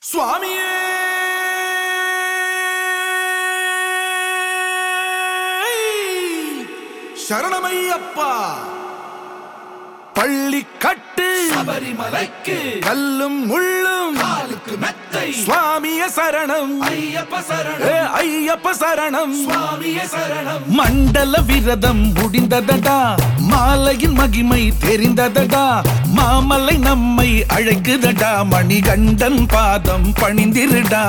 சுவாமியே சரணமையப்பா பள்ளி கட்டு சபரிமலைக்கு கல்லும் முள்ளும் காலுக்கு மெத்தை சுவாமிய சரணம் ஐயப்ப ஏ சரணம் ஐயப்ப சரணம் சுவாமிய சரணம் மண்டல விரதம் முடிந்ததடா மாலையின் மகிமை தெரிந்ததடா மாமலை நம்மை அழைக்குதடா மணிகண்டன் பாதம் பணிந்திருடா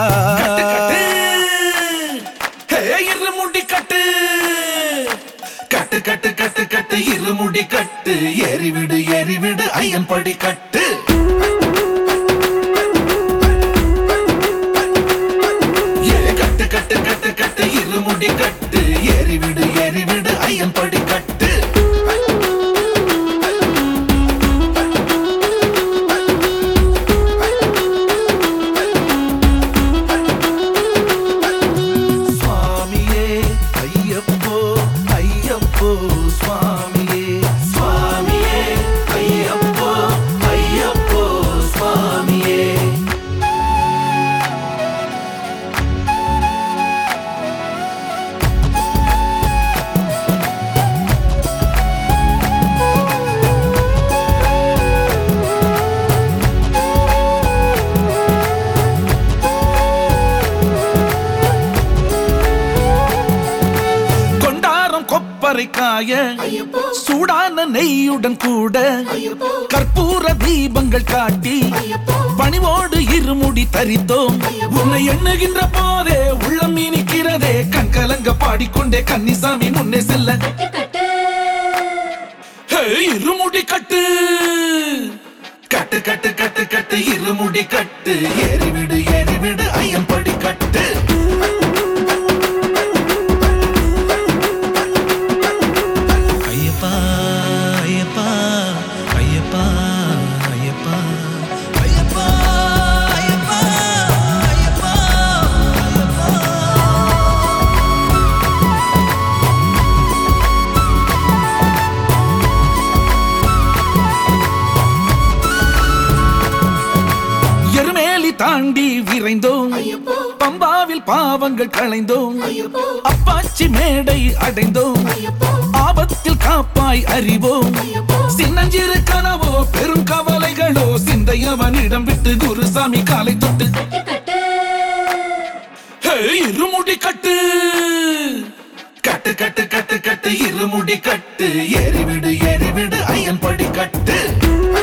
ஹே, இருமுடி கட்டு கட்டு கட்டு கட்டு கட்டு இருமுடி கட்டு ஏறிவிடு ஏறிவிடு ஐயன் படி கட்டு ஏ கட்டு கட்டு கட்டு கட்டு இருமுடி கட்டு ஏறிவிடு ஏறிவிடு ஐயன் படி கட்டு சுவாமியே ஐயப்போ ஐயப்போ சுவாமியே சுவாமியே ஐயப்போ ஐயப்போ சுவாமியே கொண்டாரம் கொப்பரை காய ஐயப்போ சூடான நெய்யுடன் கூட ஐயப்போ கற்பூர தீபங்கள் காட்டி ஐயப்போ பணிவோடு இருமுடி தரித்தோம் உன்னை எண்ணுகின்ற போதே உள்ளம் இனிக்கிறதே கண் கலங்க பாடிக்கொண்டே கன்னிசாமி முன்னே செல்ல ஹே, இருமுடி கட்டு கட்டு கட்டு கட்டு கட்டு இருமுடி கட்டு ஏறிவிடு ஏறிவிடு ஐயன் படி கட்டு ஐயப்பா ஐயப்பா ஐயப்பா ஐயப்பா ஐயப்பா ஐயப்பா ஐயப்பா எருமேலி தாண்டி விரைந்தோம் ஐயப்போ பம்பாவில் பாவங்கள் களைந்தோம் ஐயப்போ அப்பாச்சி மேடை அடைந்தோம் ஐயப்போ ஆபத்தில் காப்பாய் அறிவோம் ஐயப்போ சின்னஞ்சிறு கனவோ பெரும் கவலைகளோ சிந்தையவனிடம் விட்டு குருசாமி காலை தொட்டு ஹே, இருமுடி கட்டு கட்டு கட்டு கட்டு கட்டு இருமுடி கட்டு ஏறிவிடு ஏறிவிடு ஐயன் படி கட்டு